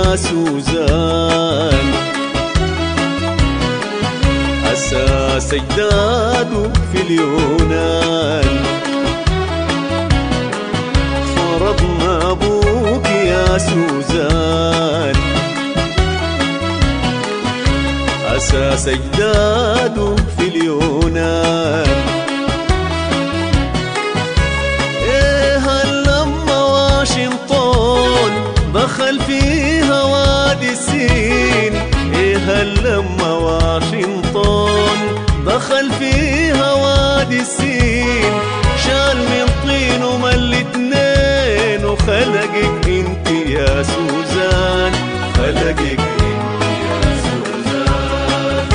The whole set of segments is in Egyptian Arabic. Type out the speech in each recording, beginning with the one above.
يا سوزان أساس أجداده في اليونان فرضنا أبوك يا سوزان أساس أجداده في اليونان إيه هل لما واشنطن دخل فيها وادي السين إيه هل لما واشنطن دخل فيها وادي السين شال من طين ومل الاتنين وخلقك انت يا سوزان خلقك انت يا سوزان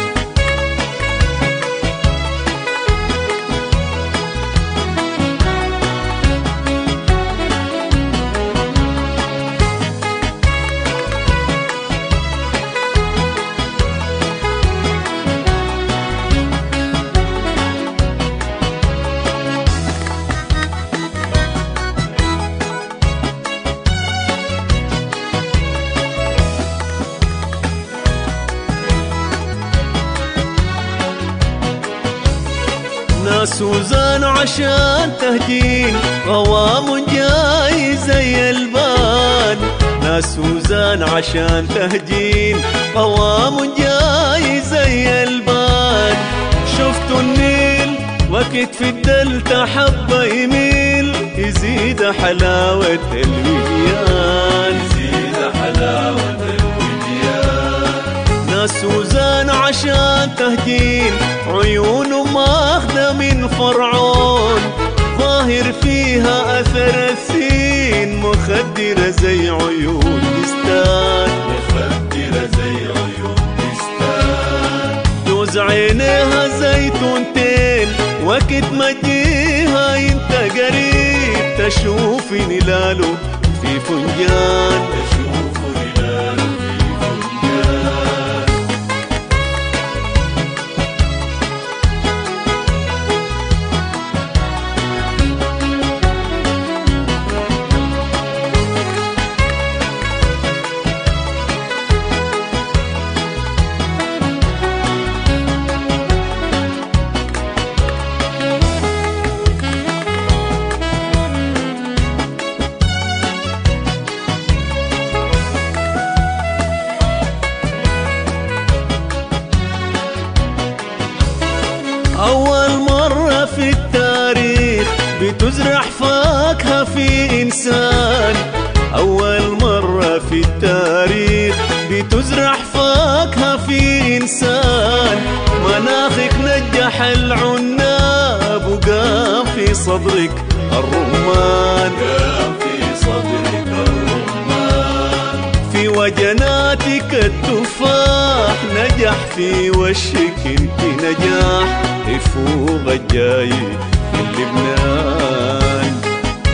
ناس سوزان عشان تهجين قوام جاي زي البان ناس سوزان عشان تهجين قوام جاي زي البان شفتوا النيل وقت في الدلتا حبة يميل يزيد حلاوة الوديان يزيد حلاوة الوديان ناس سوزان عشان تهجين عيونه ماخذة من فرعون ظاهر فيها أثر الثين مخدرة زي عيون دستان مخدرة زي عيون دستان دوز عينيها زيتونتين وقت ما تجيها انت قريب تشوف نلاله في فنجان تشوف نلاله في فنجان أول مرة في التاريخ بتزرع فاكهة في إنسان أول مرة في التاريخ بتزرع فاكهة في إنسان مناخك نجح العناب وقام في صدرك الرمان قام في صدرك الرمان في وجناتك التفاح نجح في وشك انت نجاح يفوق الجاي من لبنان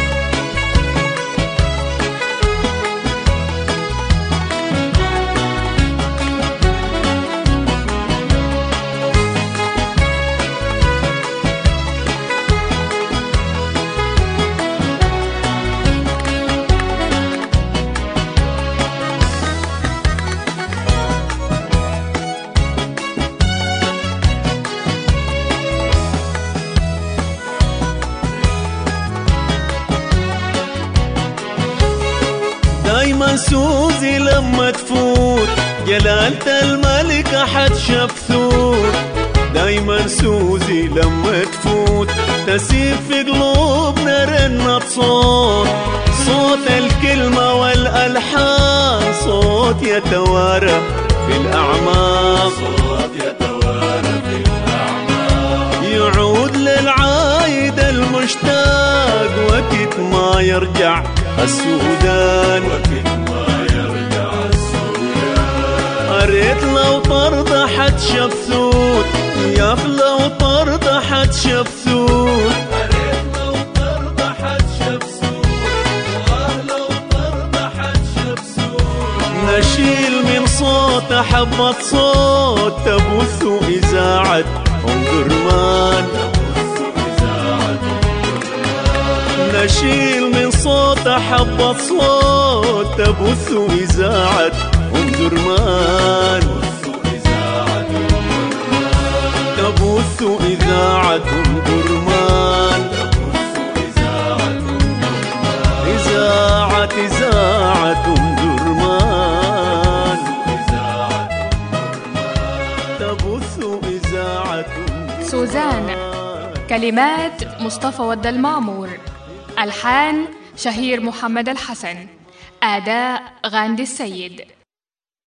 دايما سوزي لما تفوت جلالة الملكة حتشب ثوت دايما سوزي لما تفوت تسيب في قلوبنا رنة صوت صوت الكلمة والألحان صوت يتوارى في الأعماق صوت يتوارى في الأعماق يعود للعايد المشتاق وقت ما يرجع السودان وقت ما يرجع السودان قريت لو طرد حد شبثوت يا أخ لو طرد حد شبثوت قريت لو طرد حد شبثوت واه لو طرد حد شبثوت نشيل من صوت حبة صوت تبث إذاعة أم درمان تشيل من صوت حبة صوت تبث إذاعة أم درمان تبث إذاعة أم درمان إذاعة إذاعة أم درمان تبث إذاعة أم درمان سوزان كلمات مصطفى ود المعمور ألحان شهير محمد الحسن أداء غاندي السيد